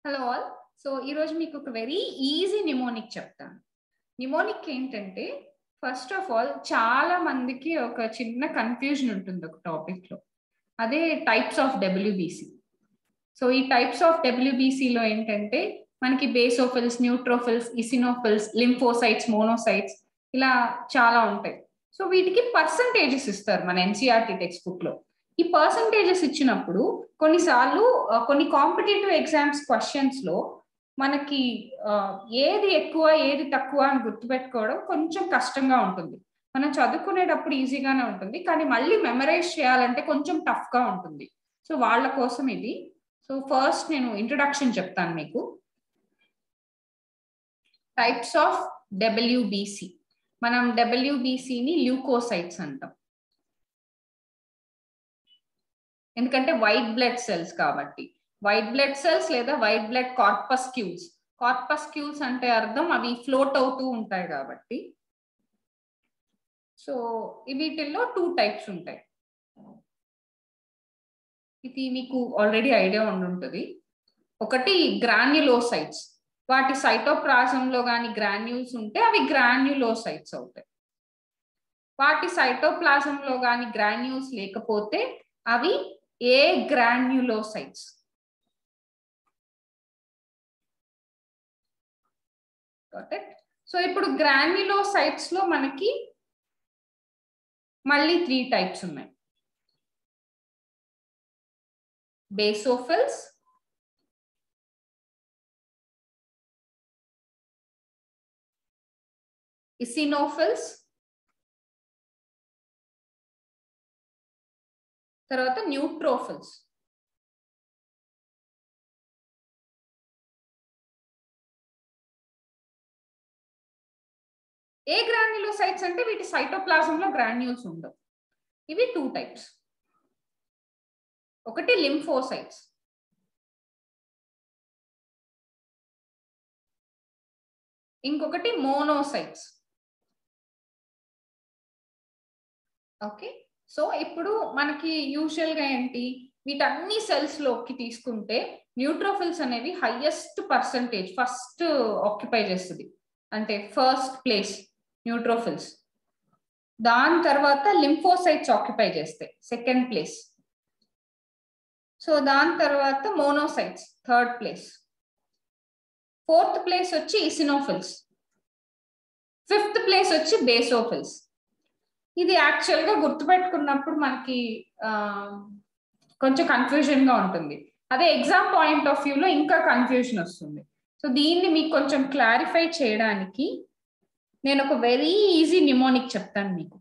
Hello all so ఈరోజు మీకు ఒక వెరీ ఈజీ నిమోనిక్ చెప్తాను నిమోనిక్ ఏంటంటే ఫస్ట్ ఆఫ్ ఆల్ చాలా మందికి ఒక చిన్న కన్ఫ్యూజన్ ఉంటుంది ఒక టాపిక్ లో అదే టైప్స్ ఆఫ్ డబ్ల్యూబీసీ సో ఈ టైప్స్ ఆఫ్ డబ్ల్యూబీసీలో ఏంటంటే మనకి basophils neutrophils eosinophils lymphocytes monocytes ఇలా చాలా ఉంటాయి సో వీటికి పర్సంటేజెస్ ఇస్తారు మన ఎన్సీఆర్టీ టెక్స్ట్ బుక్ లో ఈ పర్సంటేజెస్ ఇచ్చినప్పుడు కొన్నిసార్లు కొన్ని కాంపిటేటివ్ ఎగ్జామ్స్ క్వశ్చన్స్ లో మనకి ఏది ఎక్కువ ఏది తక్కువ అని గుర్తుపెట్టుకోవడం కొంచెం కష్టంగా ఉంటుంది మనం చదువుకునేటప్పుడు ఈజీగానే ఉంటుంది కానీ మళ్ళీ మెమరైజ్ చేయాలంటే కొంచెం టఫ్ గా ఉంటుంది సో వాళ్ళ కోసం ఇది సో ఫస్ట్ నేను ఇంట్రొడక్షన్ చెప్తాను మీకు టైప్స్ ఆఫ్ డబ్ల్యూబీసీ మనం డబ్ల్యూబీసీని ల్యూకోసైట్స్ అంటాం ఎందుకంటే వైట్ బ్లడ్ సెల్స్ కాబట్టి వైట్ బ్లడ్ సెల్స్ లేదా white blood corpuscles corpuscles అంటే అర్థం అవి ఫ్లోట్ అవుతూ ఉంటాయి కాబట్టి సో వీటిల్లో టూ టైప్స్ ఉంటాయి ఇది మీకు ఆల్రెడీ ఐడియా ఉండి ఉంటుంది ఒకటి గ్రాన్యులోసైట్స్ వాటి సైటోప్రాజంలో కానీ గ్రాన్యూల్స్ ఉంటే అవి గ్రాన్యులోసైట్స్ అవుతాయి వాటి సైటోప్లాజంలో కానీ గ్రాన్యూల్స్ లేకపోతే అవి ఏ గ్రాన్యులోసైట్స్ సో ఇప్పుడు గ్రాన్యులోసైట్స్ లో మనకి మళ్ళీ త్రీ టైప్స్ ఉన్నాయి బేసోఫిల్స్ ఇసినోఫిల్స్ తర్వాత న్యూట్రోఫిల్స్ ఏ గ్రాన్యులోసైట్స్ అంటే వీటి సైటోప్లాజంలో గ్రాన్యూల్స్ ఉండవు ఇవి టూ టైప్స్ ఒకటి లింఫోసైట్స్ ఇంకొకటి మోనోసైట్స్ ఓకే సో ఇప్పుడు మనకి యూజువల్ గా ఏంటి వీటన్ని సెల్స్ లోకి తీసుకుంటే న్యూట్రోఫిల్స్ అనేవి హైయెస్ట్ పర్సంటేజ్ ఫస్ట్ ఆక్యుపై చేస్తుంది అంటే ఫస్ట్ ప్లేస్ న్యూట్రోఫిల్స్ దాని తర్వాత లింఫోసైట్స్ ఆక్యుపై చేస్తాయి సెకండ్ ప్లేస్ సో దాని తర్వాత monocytes third place fourth place వచ్చి ఇసినోఫిల్స్ ఫిఫ్త్ ప్లేస్ వచ్చి బేసోఫిల్స్ ఇది యాక్చువల్ గా గుర్తుపెట్టుకున్నప్పుడు మనకి కొంచెం కన్ఫ్యూజన్ గా ఉంటుంది అదే ఎగ్జామ్ పాయింట్ ఆఫ్ వ్యూలో ఇంకా కన్ఫ్యూజన్ వస్తుంది సో దీన్ని మీకు కొంచెం క్లారిఫై చేయడానికి నేను ఒక వెరీ ఈజీ నిమోనిక్ చెప్తాను మీకు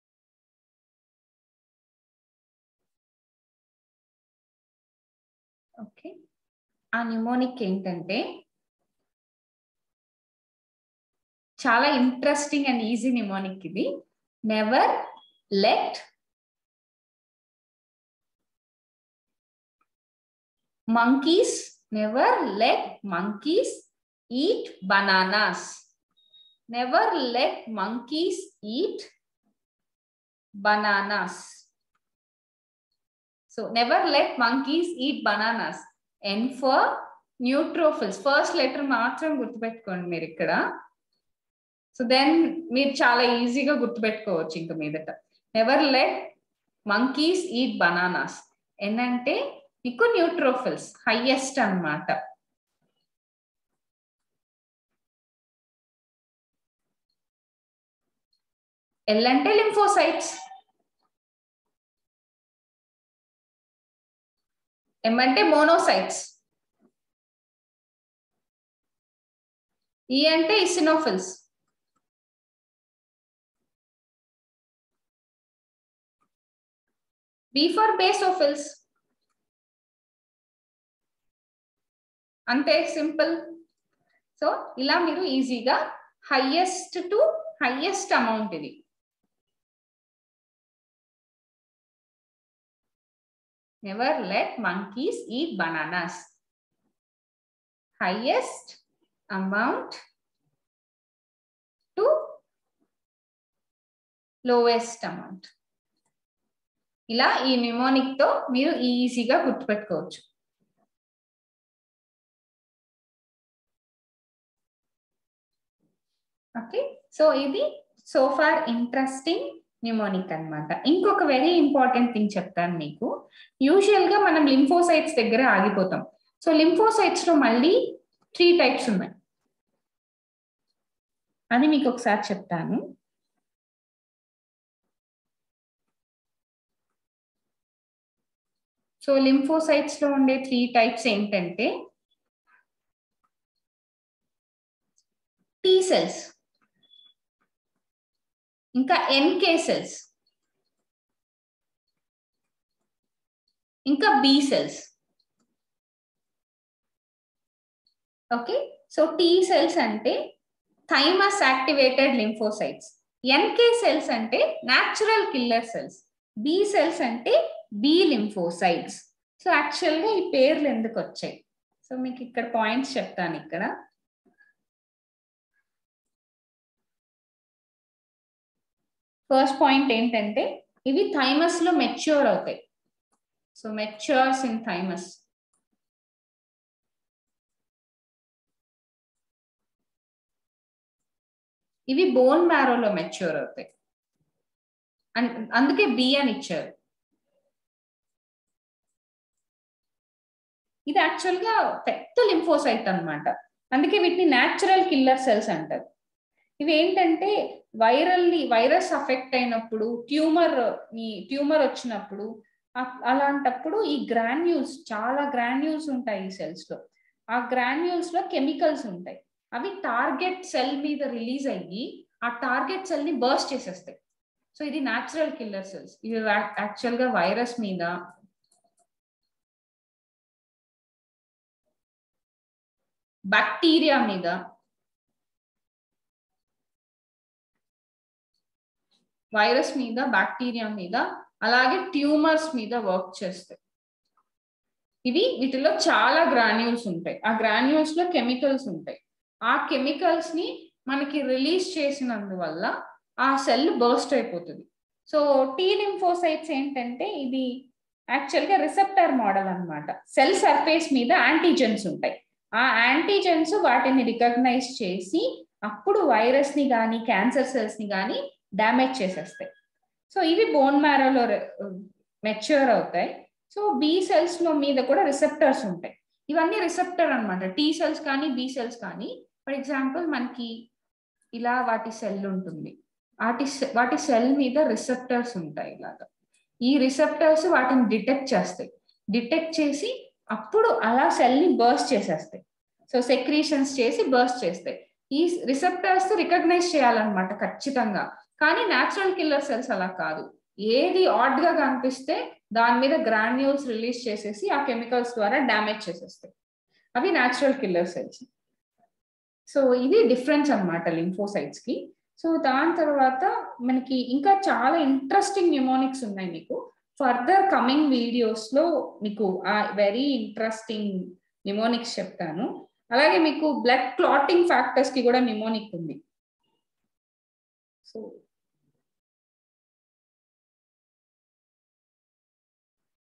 ఓకే ఆ నిమోనిక్ ఏంటంటే చాలా ఇంట్రెస్టింగ్ అండ్ ఈజీ నిమోనిక్ ఇది never let monkeys never let monkeys eat bananas never let monkeys eat bananas so never let monkeys eat bananas n for neutrophils first letter మాత్రం గుర్తుపెట్టుకోండి మీరు ఇక్కడ సో దెన్ మీరు చాలా ఈజీగా గుర్తుపెట్టుకోవచ్చు ఇంకా మీదట never let monkeys eat bananas ఏంటంటే మీకు న్యూట్రోఫిల్స్ హైయెస్ట్ అనమాట ఎల్ అంటే లింఫోసైట్స్ ఎం అంటే మోనోసైట్స్ ఈ అంటే ఇసినోఫిల్స్ బి ఫర్ బేసోఫిల్స్ అంతే సింపుల్ సో ఇలా మీరు ఈజీగా హైయెస్ట్ టు హైయెస్ట్ అమౌంట్ ఇది never let monkeys eat bananas highest amount to lowest amount ఇలా ఈ నిమోనిక్ తో మీరు ఈజీగా గుర్తుపెట్టుకోవచ్చు ఓకే సో ఇది సో ఫార్ ఇంట్రెస్టింగ్ న్యూమోనిక్ అన్నమాట ఇంకొక వెరీ ఇంపార్టెంట్ థింగ్ చెప్తాను మీకు యూజువల్ గా మనం లింఫోసైట్స్ దగ్గర ఆగిపోతాం సో లింఫోసైట్స్ లో మళ్ళీ త్రీ టైప్స్ ఉన్నాయి అది మీకు ఒకసారి చెప్తాను సో లింఫోసైట్స్ లో ఉండే త్రీ టైప్స్ ఏంటంటే టీ సెల్స్ ఇంకా ఎన్కే సెల్స్ ఇంకా B cells okay so T cells అంటే thymus activated lymphocytes NK cells అంటే natural killer cells B cells అంటే బి లింఫోసైట్స్ సో యాక్చువల్గా ఈ పేర్లు ఎందుకు వచ్చాయి సో మీకు ఇక్కడ పాయింట్స్ చెప్తాను ఇక్కడ ఫస్ట్ పాయింట్ ఏంటంటే ఇవి థైమస్ లో మెచ్యూర్ అవుతాయి సో మెచ్యూర్స్ ఇన్ థైమస్ ఇవి బోన్ మ్యారోలో మెచ్యూర్ అవుతాయి అందుకే బి అని ఇచ్చారు ఇది యాక్చువల్ గా పెద్ద లింఫోసైట్ అనమాట అందుకే వీటిని న్యాచురల్ కిల్లర్ సెల్స్ అంటారు ఇవి ఏంటంటే వైరల్లీ వైరస్ అఫెక్ట్ అయినప్పుడు ట్యూమర్ ట్యూమర్ వచ్చినప్పుడు అలాంటప్పుడు ఈ గ్రాన్యూల్స్ చాలా గ్రాన్యూల్స్ ఉంటాయి ఈ సెల్స్ లో ఆ గ్రాన్యూల్స్ లో కెమికల్స్ ఉంటాయి అవి టార్గెట్ సెల్ మీద రిలీజ్ అయ్యి ఆ టార్గెట్ సెల్ ని బర్స్ట్ చేసేస్తాయి సో ఇది న్యాచురల్ కిల్లర్ సెల్స్ ఇవి యాక్చువల్ గా వైరస్ మీద బ్యాక్టీరియా మీద వైరస్ మీద బ్యాక్టీరియా మీద అలాగే ట్యూమర్స్ మీద వర్క్ చేస్తాయి ఇవి వీటిలో చాలా గ్రాన్యూల్స్ ఉంటాయి ఆ గ్రాన్యూల్స్ లో కెమికల్స్ ఉంటాయి ఆ కెమికల్స్ ని మనకి రిలీజ్ చేసినందువల్ల ఆ సెల్ బర్స్ట్ అయిపోతుంది సో టీ లింఫోసైట్స్ ఏంటంటే ఇది యాక్చువల్గా రిసెప్టర్ మోడల్ అనమాట సెల్ సర్ఫేస్ మీద యాంటీజెన్స్ ఉంటాయి ఆ యాంటీజెన్స్ వాటిని రికగ్నైజ్ చేసి అప్పుడు వైరస్ ని కానీ క్యాన్సర్ సెల్స్ ని కానీ డ్యామేజ్ చేసేస్తాయి సో ఇవి బోన్ మ్యారోలో మెచ్యూర్ అవుతాయి సో బి సెల్స్ లో మీద కూడా రిసెప్టర్స్ ఉంటాయి ఇవన్నీ రిసెప్టర్ అనమాట టీ సెల్స్ కానీ బి సెల్స్ కానీ ఫర్ ఎగ్జాంపుల్ మనకి ఇలా వాటి సెల్ ఉంటుంది వాటి వాటి సెల్ మీద రిసెప్టర్స్ ఉంటాయి ఇలాగా ఈ రిసెప్టర్స్ వాటిని డిటెక్ట్ చేస్తాయి డిటెక్ట్ చేసి అప్పుడు అలా సెల్ ని బర్స్ట్ చేసేస్తాయి సో సెక్రీషన్స్ చేసి బర్స్ట్ చేస్తాయి ఈ రిసెప్టర్స్ రికగ్నైజ్ చేయాలన్నమాట ఖచ్చితంగా కానీ న్యాచురల్ కిల్లర్ సెల్స్ అలా కాదు ఏది ఆడ్ గా కనిపిస్తే దాని మీద గ్రాన్యూల్స్ రిలీజ్ చేసేసి ఆ కెమికల్స్ ద్వారా డ్యామేజ్ చేసేస్తాయి అవి న్యాచురల్ కిల్లర్ సెల్స్ సో ఇది డిఫరెన్స్ అనమాట లింఫోసైట్స్ కి సో దాని తర్వాత మనకి ఇంకా చాలా ఇంట్రెస్టింగ్ న్యూమోనిక్స్ ఉన్నాయి మీకు ఫర్దర్ కమింగ్ వీడియోస్ లో మీకు ఆ వెరీ ఇంట్రెస్టింగ్ న్యూమోనిక్స్ చెప్తాను అలాగే మీకు బ్లడ్ క్లాటింగ్ ఫ్యాక్టర్స్ కి కూడా న్యూమోనిక్ ఉంది so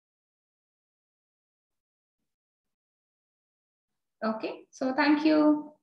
Okay, so thank you.